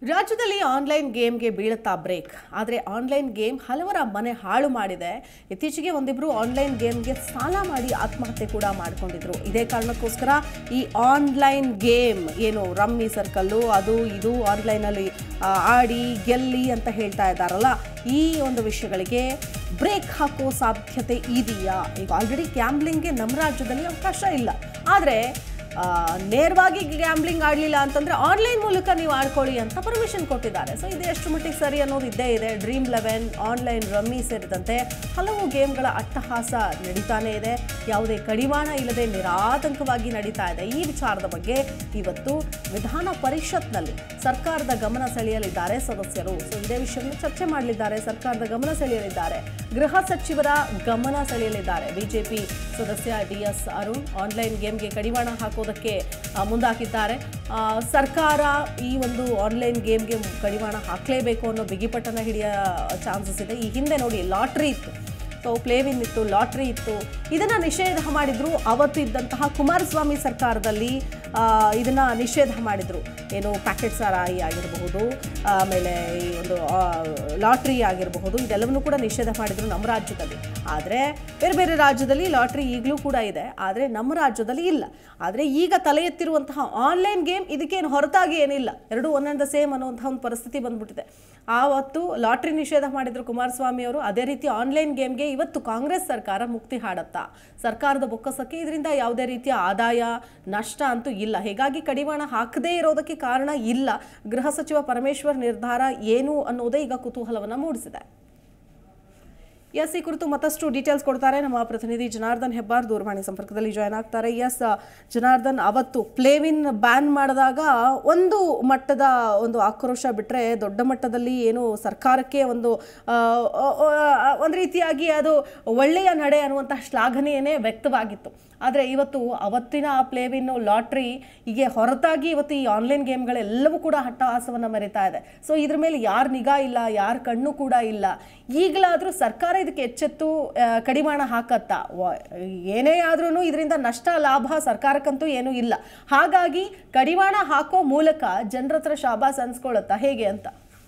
ರಾಜ್ಯದಲ್ಲಿ ಆನ್ಲೈನ್ ಗೇಮ್ಗೆ ಬೀಳುತ್ತಾ ಬ್ರೇಕ್ ಆದರೆ ಆನ್ಲೈನ್ ಗೇಮ್ ಹಲವರ ಮನೆ ಹಾಳು ಮಾಡಿದೆ ಇತ್ತೀಚೆಗೆ ಒಂದಿಬ್ರು ಆನ್ಲೈನ್ ಗೇಮ್ಗೆ ಸಾಲ ಮಾಡಿ ಆತ್ಮಹತ್ಯೆ ಕೂಡ ಮಾಡಿಕೊಂಡಿದ್ರು ಇದೇ ಕಾರಣಕ್ಕೋಸ್ಕರ ಈ ಆನ್ಲೈನ್ ಗೇಮ್ ಏನು ರಮ್ಮಿ ಸರ್ಕಲ್ಲು ಅದು ಇದು ಆನ್ಲೈನಲ್ಲಿ ಆ, ಆಡಿ ಗೆಲ್ಲಿ ಅಂತ ಹೇಳ್ತಾ ಇದ್ದಾರಲ್ಲ ಈ ಒಂದು ವಿಷಯಗಳಿಗೆ ಬ್ರೇಕ್ ಹಾಕೋ ಸಾಧ್ಯತೆ ಇದೆಯಾ ಈಗ ಆಲ್ರೆಡಿ ಗ್ಯಾಮ್ಲಿಂಗ್ಗೆ ನಮ್ಮ ರಾಜ್ಯದಲ್ಲಿ ಅವಕಾಶ ಇಲ್ಲ ಆದರೆ ಆ, ನೇರವಾಗಿ ಗ್ಯಾಮ್ಲಿಂಗ್ ಆಡಲಿಲ್ಲ ಅಂತಂದ್ರೆ ಆನ್ಲೈನ್ ಮೂಲಕ ನೀವು ಆಡ್ಕೊಳ್ಳಿ ಅಂತ ಪರ್ಮಿಷನ್ ಕೊಟ್ಟಿದ್ದಾರೆ ಸೊ ಇದು ಎಷ್ಟು ಮಟ್ಟಿಗೆ ಸರಿ ಅನ್ನೋದು ಇದ್ದೇ ಇದೆ ಡ್ರೀಮ್ ಲೆವೆನ್ ಆನ್ಲೈನ್ ರಮ್ಮಿ ಸೇರಿದಂತೆ ಹಲವು ಗೇಮ್ಗಳ ಅಟ್ಟಹಾಸ ನಡೀತಾನೇ ಇದೆ ಯಾವುದೇ ಕಡಿವಾಣ ಇಲ್ಲದೆ ನಿರಾತಂಕವಾಗಿ ನಡೀತಾ ಇದೆ ಈ ವಿಚಾರದ ಬಗ್ಗೆ ಇವತ್ತು ವಿಧಾನ ಪರಿಷತ್ನಲ್ಲಿ ಸರ್ಕಾರದ ಗಮನ ಸೆಳೆಯಲಿದ್ದಾರೆ ಸದಸ್ಯರು ಸೊ ಇದೇ ವಿಷಯವನ್ನು ಚರ್ಚೆ ಮಾಡಲಿದ್ದಾರೆ ಸರ್ಕಾರದ ಗಮನ ಸೆಳೆಯಲಿದ್ದಾರೆ ಗೃಹ ಸಚಿವರ ಗಮನ ಸೆಳೆಯಲಿದ್ದಾರೆ ಬಿಜೆಪಿ ಸದಸ್ಯ ಡಿ ಎಸ್ ಅರುಣ್ ಆನ್ಲೈನ್ ಗೇಮ್ಗೆ ಕಡಿವಾಣ ಹಾಕೋದಕ್ಕೆ ಆ, ಮುಂದಾಕಿದ್ದಾರೆ ಆ, ಸರ್ಕಾರ ಈ ಒಂದು ಆನ್ಲೈನ್ ಗೇಮ್ಗೆ ಕಡಿವಾಣ ಹಾಕಲೇಬೇಕು ಅನ್ನೋ ಬಿಗಿಪಟ್ಟನ ಹಿಡಿಯೋ ಚಾನ್ಸಸ್ ಇದೆ ಈ ಹಿಂದೆ ನೋಡಿ ಲಾಟ್ರಿ ಇತ್ತು ಸೊ ಪ್ಲೇವಿನ್ ಇತ್ತು ಲಾಟ್ರಿ ಇತ್ತು ಇದನ್ನ ನಿಷೇಧ ಮಾಡಿದ್ರು ಅವತ್ತು ಇದ್ದಂತಹ ಕುಮಾರಸ್ವಾಮಿ ಸರ್ಕಾರದಲ್ಲಿ ಆ, ಇದನ್ನ ನಿಷೇಧ ಮಾಡಿದ್ರು ಏನು ಪ್ಯಾಕೆಟ್ ಸಾರಾಯಿ ಆಗಿರಬಹುದು ಆಮೇಲೆ ಈ ಒಂದು ಆ, ಲಾಟ್ರಿ ಆಗಿರಬಹುದು ಇದೆಲ್ಲವನ್ನೂ ಕೂಡ ನಿಷೇಧ ಮಾಡಿದ್ರು ನಮ್ಮ ರಾಜ್ಯದಲ್ಲಿ ಆದರೆ ಬೇರೆ ಬೇರೆ ರಾಜ್ಯದಲ್ಲಿ ಲಾಟ್ರಿ ಈಗಲೂ ಕೂಡ ಇದೆ ಆದರೆ ನಮ್ಮ ರಾಜ್ಯದಲ್ಲಿ ಇಲ್ಲ ಆದರೆ ಈಗ ತಲೆ ಎತ್ತಿರುವಂತಹ ಆನ್ಲೈನ್ ಗೇಮ್ ಇದಕ್ಕೇನು ಹೊರತಾಗಿ ಏನಿಲ್ಲ ಎರಡು ಒಂದೊಂದು ಸೇಮ್ ಅನ್ನುವಂತಹ ಒಂದು ಪರಿಸ್ಥಿತಿ ಬಂದ್ಬಿಟ್ಟಿದೆ ಆವತ್ತು ಲಾಟ್ರಿ ನಿಷೇಧ ಮಾಡಿದ್ರು ಕುಮಾರಸ್ವಾಮಿ ಅವರು ಅದೇ ರೀತಿ ಆನ್ಲೈನ್ ಗೇಮ್ಗೆ ಇವತ್ತು ಕಾಂಗ್ರೆಸ್ ಸರ್ಕಾರ ಮುಕ್ತಿ ಹಾಡತ್ತಾ ಸರ್ಕಾರದ ಬೊಕ್ಕಸಕ್ಕೆ ಇದರಿಂದ ಯಾವುದೇ ರೀತಿಯ ಆದಾಯ ನಷ್ಟ ಅಂತೂ ಇಲ್ಲ ಹೀಗಾಗಿ ಕಡಿವಾಣ ಹಾಕದೇ ಇರೋದಕ್ಕೆ ಕಾರಣ ಇಲ್ಲ ಗೃಹ ಸಚಿವ ಪರಮೇಶ್ವರ್ ನಿರ್ಧಾರ ಏನು ಅನ್ನೋದೇ ಈಗ ಕುತೂಹಲವನ್ನು ಮೂಡಿಸಿದೆ ಎಸ್ ಈ ಕುರಿತು ಮತ್ತಷ್ಟು ಡೀಟೇಲ್ಸ್ ಕೊಡ್ತಾರೆ ನಮ್ಮ ಪ್ರತಿನಿಧಿ ಜನಾರ್ದನ್ ಹೆಬ್ಬಾರ್ ದೂರವಾಣಿ ಸಂಪರ್ಕದಲ್ಲಿ ಜಾಯ್ನ್ ಆಗ್ತಾರೆ ಎಸ್ ಜನಾರ್ದನ್ ಅವತ್ತು ಪ್ಲೇವಿನ್ ಬ್ಯಾನ್ ಮಾಡಿದಾಗ ಒಂದು ಮಟ್ಟದ ಒಂದು ಆಕ್ರೋಶ ಬಿಟ್ಟರೆ ದೊಡ್ಡ ಮಟ್ಟದಲ್ಲಿ ಏನು ಸರ್ಕಾರಕ್ಕೆ ಒಂದು ಆ, ಆ, ಆ, ಒಂದು ರೀತಿಯಾಗಿ ಅದು ಒಳ್ಳೆಯ ನಡೆ ಅನ್ನುವಂತಹ ಶ್ಲಾಘನೆಯೇ ವ್ಯಕ್ತವಾಗಿತ್ತು ಆದರೆ ಇವತ್ತು ಅವತ್ತಿನ ಆ ಪ್ಲೇವಿನ್ ಲಾಟ್ರಿ ಹೀಗೆ ಹೊರತಾಗಿ ಇವತ್ತು ಈ ಆನ್ಲೈನ್ ಗೇಮ್ಗಳೆಲ್ಲವೂ ಕೂಡ ಹಟ್ಟಹಾಸವನ್ನು ಮೆರಿತಾ ಇದೆ ಸೊ ಇದ್ರ ಮೇಲೆ ಯಾರ ನಿಗಾ ಇಲ್ಲ ಯಾರ ಕಣ್ಣು ಕೂಡ ಇಲ್ಲ ಈಗಲಾದರೂ ಸರ್ಕಾರ ಇದಕ್ಕೆ ಎಚ್ಚೆತ್ತು ಆ, ಕಡಿವಾಣ ಹಾಕತ್ತಾ ವ- ಏನೇ ಆದ್ರೂ ಇದರಿಂದ ನಷ್ಟ ಲಾಭ ಸರ್ಕಾರಕ್ಕಂತೂ ಏನೂ ಇಲ್ಲ ಹಾಗಾಗಿ ಕಡಿವಾಣ ಹಾಕೋ ಮೂಲಕ ಜನರ ಹತ್ರ ಶಾಬಾಸ್ ಅನ್ಸ್ಕೊಳತ್ತಾ ಹೇಗೆ ಅಂತ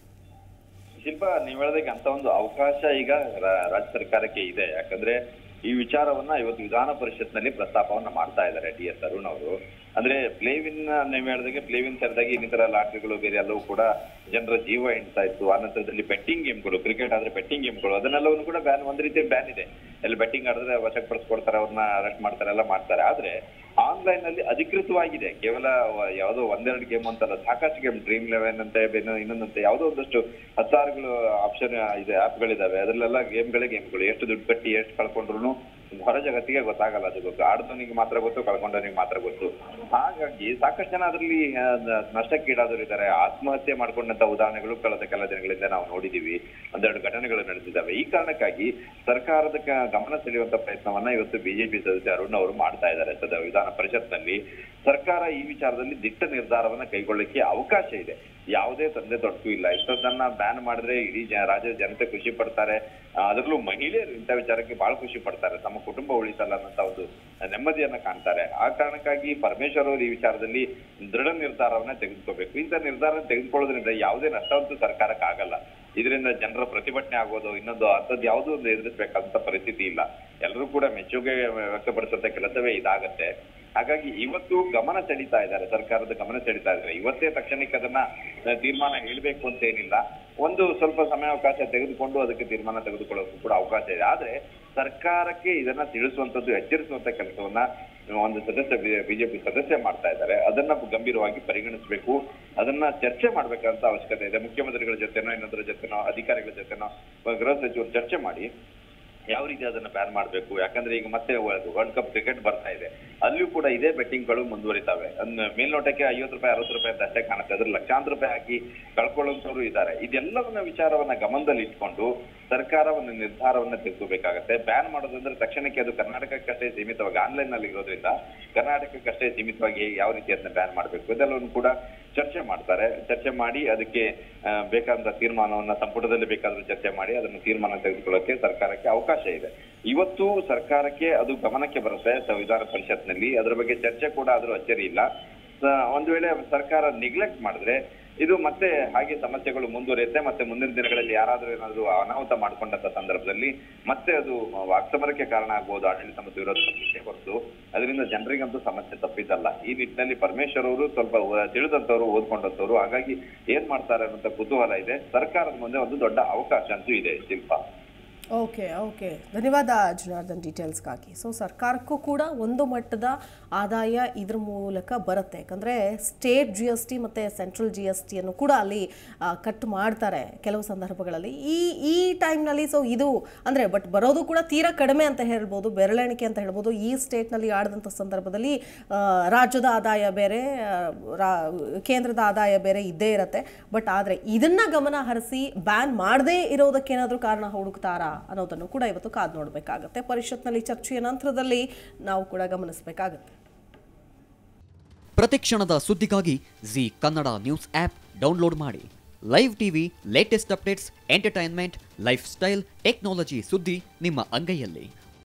ಶಿಲ್ಪ ನೀವ್ ಹೇಳ್ದಂಗೆ ಅಂತ ಒಂದು ಅವಕಾಶ ಈಗ ರಾ- ರಾಜ್ಯ ಸರ್ಕಾರಕ್ಕೆ ಇದೆ ಯಾಕಂದ್ರೆ ಈ ವಿಚಾರವನ್ನ ಇವತ್ತು ವಿಧಾನ ಪರಿಷತ್ನಲ್ಲಿ ಪ್ರಸ್ತಾಪವನ್ನ ಮಾಡ್ತಾ ಇದ್ದಾರೆ ಡಿ ಎಸ್ ಅರುಣ್ ಅವರು ಅಂದ್ರೆ ಪ್ಲೇವಿನ್ ನೀವು ಹೇಳ್ದಂಗೆ ಪ್ಲೇವಿನ್ ಸೇರಿದಾಗ ಇನ್ನಿತರ ಲಾಟ್ರಿಗಳು ಬೇರೆ ಎಲ್ಲವೂ ಕೂಡ ಜನರ ಜೀವ ಎಣ್ತಾ ಇತ್ತು ಆ ನಂತರದಲ್ಲಿ ಬೆಟ್ಟಿಂಗ್ ಗೇಮ್ಗಳು ಕ್ರಿಕೆಟ್ ಆದ್ರೆ ಬೆಟ್ಟಿಂಗ್ ಗೇಮ್ಗಳು ಅದನ್ನೆಲ್ಲವನ್ನು ಕೂಡ ಬ್ಯಾನ್ ಒಂದ್ ರೀತಿ ಬ್ಯಾನ್ ಇದೆ ಎಲ್ಲಿ ಬೆಟ್ಟಿಂಗ್ ಆಡಿದ್ರೆ ವಶಪಡಿಸ್ಕೊಡ್ತಾರೆ ಅವ್ರನ್ನ ಅರೆಸ್ಟ್ ಮಾಡ್ತಾರೆ ಎಲ್ಲ ಮಾಡ್ತಾರೆ ಆದ್ರೆ ಆನ್ಲೈನ್ ನಲ್ಲಿ ಅಧಿಕೃತವಾಗಿದೆ ಕೇವಲ ವ- ಯಾವುದೋ ಒಂದೆರಡು ಗೇಮ್ ಅಂತಲ್ಲ ಸಾಕಷ್ಟು ಗೇಮ್ ಡ್ರೀಮ್ ಲೆವೆನ್ ಅಂತ ಬೇರೆ ಇನ್ನೊಂದಂತೆ ಯಾವುದೋ ಒಂದಷ್ಟು ಹತ್ತಾರುಗಳು ಆಪ್ಷನ್ ಇದೆ ಆಪ್ಗಳಿದಾವೆ ಅದ್ರಲ್ಲೆಲ್ಲ ಗೇಮ್ಗಳೇ ಗೇಮ್ಗಳು ಎಷ್ಟು ದುಡ್ಡು ಕಟ್ಟಿ ಎಷ್ಟು ಕಳ್ಕೊಂಡ್ರು ಹೊರ ಜಗತ್ತಿಗೆ ಗೊತ್ತಾಗಲ್ಲ ಅದು ಗೊತ್ತು ಆಡ್ದವನಿಗೆ ಮಾತ್ರ ಗೊತ್ತು ಕಳ್ಕೊಂಡವನಿಗೆ ಮಾತ್ರ ಗೊತ್ತು ಹಾಗಾಗಿ ಸಾಕಷ್ಟು ಜನ ಅದರಲ್ಲಿ ನಷ್ಟಕ್ಕೀಡಾದವರು ಇದ್ದಾರೆ ಆತ್ಮಹತ್ಯೆ ಮಾಡ್ಕೊಂಡಂತ ಉದಾಹರಣೆಗಳು ಕಳೆದ ಕೆಲ ದಿನಗಳಿಂದ ನಾವು ನೋಡಿದೀವಿ ಒಂದೆರಡು ಘಟನೆಗಳು ನಡೆದಿದ್ದಾವೆ ಈ ಕಾರಣಕ್ಕಾಗಿ ಸರ್ಕಾರದ ಕ- ಗಮನ ಸೆಳೆಯುವಂತ ಪ್ರಯತ್ನವನ್ನ ಇವತ್ತು ಬಿಜೆಪಿ ಸದಸ್ಯ ಅರುಣ್ ಅವರು ಮಾಡ್ತಾ ಇದ್ದಾರೆ ಸದ ವಿಧಾನ ಪರಿಷತ್ನಲ್ಲಿ ಸರ್ಕಾರ ಈ ವಿಚಾರದಲ್ಲಿ ದಿಟ್ಟ ನಿರ್ಧಾರವನ್ನ ಕೈಗೊಳ್ಳಲಿಕ್ಕೆ ಅವಕಾಶ ಇದೆ ಯಾವುದೇ ತಂದೆ ತೊಡಕು ಇಲ್ಲ ಇಷ್ಟೊಂದನ್ನ ಬ್ಯಾನ್ ಮಾಡಿದ್ರೆ ಇಡೀ ಜ- ರಾಜ್ಯದ ಜನತೆ ಖುಷಿ ಪಡ್ತಾರೆ ಆ, ಅದರಲ್ಲೂ ಮಹಿಳೆಯರು ಇಂಥ ವಿಚಾರಕ್ಕೆ ಬಹಳ ಖುಷಿ ಪಡ್ತಾರೆ ತಮ್ಮ ಕುಟುಂಬ ಉಳಿಸಲ್ಲ ಅನ್ನೋಂತ ಒಂದು ನೆಮ್ಮದಿಯನ್ನ ಕಾಣ್ತಾರೆ ಆ ಕಾರಣಕ್ಕಾಗಿ ಪರಮೇಶ್ವರ್ ಅವರು ಈ ವಿಚಾರದಲ್ಲಿ ದೃಢ ನಿರ್ಧಾರವನ್ನ ತೆಗೆದುಕೋಬೇಕು ಇಂಥ ನಿರ್ಧಾರ ತೆಗೆದುಕೊಳ್ಳೋದ್ರಿಂದ ಯಾವುದೇ ನಷ್ಟವಂತೂ ಸರ್ಕಾರಕ್ಕೆ ಆಗಲ್ಲ ಇದರಿಂದ ಜನರ ಪ್ರತಿಭಟನೆ ಆಗೋದು ಇನ್ನೊಂದು ಅಂಥದ್ದು ಯಾವುದೂ ಒಂದು ಎದುರಿಸಬೇಕಾದಂತ ಪರಿಸ್ಥಿತಿ ಇಲ್ಲ ಎಲ್ಲರೂ ಕೂಡ ಮೆಚ್ಚುಗೆ ವ್ಯಕ್ತಪಡಿಸುವಂತ ಕೆಲಸವೇ ಇದಾಗತ್ತೆ ಹಾಗಾಗಿ ಇವತ್ತು ಗಮನ ಸೆಳೀತಾ ಇದ್ದಾರೆ ಸರ್ಕಾರದ ಗಮನ ಸೆಳೀತಾ ಇದ್ದಾರೆ ಇವತ್ತೇ ತಕ್ಷಣಕ್ಕೆ ಅದನ್ನ ಆ, ತೀರ್ಮಾನ ಹೇಳ್ಬೇಕು ಅಂತ ಏನಿಲ್ಲ ಒಂದು ಸ್ವಲ್ಪ ಸಮಯಾವಕಾಶ ತೆಗೆದುಕೊಂಡು ಅದಕ್ಕೆ ತೀರ್ಮಾನ ತೆಗೆದುಕೊಳ್ಳೋಕ್ಕೂ ಕೂಡ ಅವಕಾಶ ಇದೆ ಆದ್ರೆ ಸರ್ಕಾರಕ್ಕೆ ಇದನ್ನ ತಿಳಿಸುವಂತದ್ದು ಎಚ್ಚರಿಸುವಂತ ಕೆಲಸವನ್ನ ಒಂದು ಸದಸ್ಯ ಬಿಜೆಪಿ ಸದಸ್ಯ ಮಾಡ್ತಾ ಇದ್ದಾರೆ ಅದನ್ನ ಗಂಭೀರವಾಗಿ ಪರಿಗಣಿಸಬೇಕು ಅದನ್ನ ಚರ್ಚೆ ಮಾಡ್ಬೇಕಂತ ಅವಶ್ಯಕತೆ ಇದೆ ಮುಖ್ಯಮಂತ್ರಿಗಳ ಜೊತೆನೋ ಇನ್ನೊಂದರ ಜೊತೆನೋ ಅಧಿಕಾರಿಗಳ ಜೊತೆನೋ ಗೃಹ ಸಚಿವರು ಚರ್ಚೆ ಮಾಡಿ ಯಾವ ರೀತಿ ಅದನ್ನ ಬ್ಯಾನ್ ಮಾಡಬೇಕು ಯಾಕಂದ್ರೆ ಈಗ ಮತ್ತೆ ವರ್ಲ್ಡ್ ಕಪ್ ಕ್ರಿಕೆಟ್ ಬರ್ತಾ ಇದೆ ಅಲ್ಲಿಯೂ ಕೂಡ ಇದೇ ಬೆಟ್ಟಿಂಗ್ಗಳು ಮುಂದುವರಿತಾವೆ ಅದ್ನ ಮೇಲ್ನೋಟಕ್ಕೆ ಐವತ್ತು ರೂಪಾಯಿ ಅರವತ್ತು ರೂಪಾಯಿ ಅಂತ ಅಷ್ಟೇ ಕಾಣುತ್ತೆ ಅದ್ರ ಲಕ್ಷಾಂತರ ರೂಪಾಯಿ ಹಾಕಿ ಕಳ್ಕೊಳ್ಳುವಂತವ್ರು ಇದ್ದಾರೆ ಇದೆಲ್ಲವನ್ನ ವಿಚಾರವನ್ನ ಗಮನದಲ್ಲಿ ಇಟ್ಕೊಂಡು ಸರ್ಕಾರ ಒಂದು ನಿರ್ಧಾರವನ್ನ ತೆಗೆದುಕೋಬೇಕಾಗತ್ತೆ ಬ್ಯಾನ್ ಮಾಡೋದಂದ್ರೆ ತಕ್ಷಣಕ್ಕೆ ಅದು ಕರ್ನಾಟಕಕ್ಕಷ್ಟೇ ಸೀಮಿತವಾಗಿ ಆನ್ಲೈನ್ ನಲ್ಲಿ ಇರೋದ್ರಿಂದ ಕರ್ನಾಟಕಕ್ಕಷ್ಟೇ ಸೀಮಿತವಾಗಿ ಯಾವ ರೀತಿ ಅದನ್ನ ಬ್ಯಾನ್ ಮಾಡಬೇಕು ಇದೆಲ್ಲವನ್ನು ಕೂಡ ಚರ್ಚೆ ಮಾಡ್ತಾರೆ ಚರ್ಚೆ ಮಾಡಿ ಅದಕ್ಕೆ ಆ, ಬೇಕಾದಂತ ತೀರ್ಮಾನವನ್ನ ಸಂಪುಟದಲ್ಲಿ ಬೇಕಾದ್ರೂ ಚರ್ಚೆ ಮಾಡಿ ಅದನ್ನು ತೀರ್ಮಾನ ತೆಗೆದುಕೊಳ್ಳೋಕೆ ಸರ್ಕಾರಕ್ಕೆ ಅವಕಾಶ ಇದೆ ಇವತ್ತು ಸರ್ಕಾರಕ್ಕೆ ಅದು ಗಮನಕ್ಕೆ ಬರುತ್ತೆ ಸಂವಿಧಾನ ಪರಿಷತ್ನಲ್ಲಿ ಅದರ ಬಗ್ಗೆ ಚರ್ಚೆ ಕೂಡ ಆದ್ರೂ ಅಚ್ಚರಿ ಇಲ್ಲ ಸ- ಒಂದ್ ವೇಳೆ ಸರ್ಕಾರ ನಿಗ್ಲೆಕ್ಟ್ ಮಾಡಿದ್ರೆ ಇದು ಮತ್ತೆ ಹಾಗೆ ಸಮಸ್ಯೆಗಳು ಮುಂದುವರಿಯುತ್ತೆ ಮತ್ತೆ ಮುಂದಿನ ದಿನಗಳಲ್ಲಿ ಯಾರಾದ್ರೂ ಏನಾದ್ರು ಅನಾಹುತ ಮಾಡ್ಕೊಂಡಂತ ಸಂದರ್ಭದಲ್ಲಿ ಮತ್ತೆ ಅದು ವಾಕ್ಸಮರಕ್ಕೆ ಕಾರಣ ಆಗ್ಬೋದು ಆಡಳಿತ ಮತ್ತು ವಿರೋಧ ಪಕ್ಷಕ್ಕೆ ಹೊರತು ಅದರಿಂದ ಜನರಿಗಂತೂ ಸಮಸ್ಯೆ ತಪ್ಪಿದ್ದಲ್ಲ ಈ ನಿಟ್ಟಿನಲ್ಲಿ ಪರಮೇಶ್ವರ್ ಅವರು ಸ್ವಲ್ಪ ವ- ತಿಳಿದಂತವ್ರು ಓದ್ಕೊಂಡಂತವ್ರು ಹಾಗಾಗಿ ಏನ್ ಮಾಡ್ತಾರೆ ಅನ್ನೋ ಕುತೂಹಲ ಇದೆ ಸರ್ಕಾರದ ಮುಂದೆ ಒಂದು ದೊಡ್ಡ ಅವಕಾಶ ಅಂತೂ ಇದೆ ಶಿಲ್ಪ ಓಕೆ ಓಕೆ ಧನ್ಯವಾದ ಜನಾರ್ದನ್ ಡೀಟೇಲ್ಸ್ಗಾಗಿ ಸೊ ಸರ್ಕಾರಕ್ಕೂ ಕೂಡ ಒಂದು ಮಟ್ಟದ ಆದಾಯ ಇದ್ರ ಮೂಲಕ ಬರುತ್ತೆ ಯಾಕಂದರೆ ಸ್ಟೇಟ್ ಜಿ ಎಸ್ ಟಿ ಮತ್ತು ಸೆಂಟ್ರಲ್ ಜಿ ಎಸ್ ಟಿಯನ್ನು ಕೂಡ ಅಲ್ಲಿ ಆ, ಕಟ್ ಮಾಡ್ತಾರೆ ಕೆಲವು ಸಂದರ್ಭಗಳಲ್ಲಿ ಈ ಈ ಟೈಮ್ನಲ್ಲಿ ಸೊ ಇದು ಅಂದರೆ ಬಟ್ ಬರೋದು ಕೂಡ ತೀರಾ ಕಡಿಮೆ ಅಂತ ಹೇಳ್ಬೋದು ಬೆರಳೆಣಿಕೆ ಅಂತ ಹೇಳ್ಬೋದು ಈ ಸ್ಟೇಟ್ನಲ್ಲಿ ಆಡಿದಂಥ ಸಂದರ್ಭದಲ್ಲಿ ಆ, ರಾಜ್ಯದ ಆದಾಯ ಬೇರೆ ಆ, ರಾ- ಕೇಂದ್ರದ ಆದಾಯ ಬೇರೆ ಇದ್ದೇ ಇರುತ್ತೆ ಬಟ್ ಆದರೆ ಇದನ್ನ ಗಮನ ಹರಿಸಿ ಬ್ಯಾನ್ ಮಾಡದೇ ಇರೋದಕ್ಕೆ ಏನಾದರೂ ಕಾರಣ ಹುಡುಕ್ತಾರಾ ಅನ್ನೋದನ್ನು ಕೂಡ ಇವತ್ತು ಕಾದು ನೋಡಬೇಕಾಗತ್ತೆ ಪರಿಷತ್ನಲ್ಲಿ ಚರ್ಚೆಯ ನಂತರದಲ್ಲಿ ನಾವು ಕೂಡ ಗಮನಿಸಬೇಕಾಗತ್ತೆ ಪ್ರತಿಕ್ಷಣದ ಸುದ್ದಿಗಾಗಿ Zee Kannada news app download ಮಾಡಿ live TV latest updates entertainment lifestyle technology ಸುದ್ದಿ ನಿಮ್ಮ ಅಂಗೈಯಲ್ಲಿ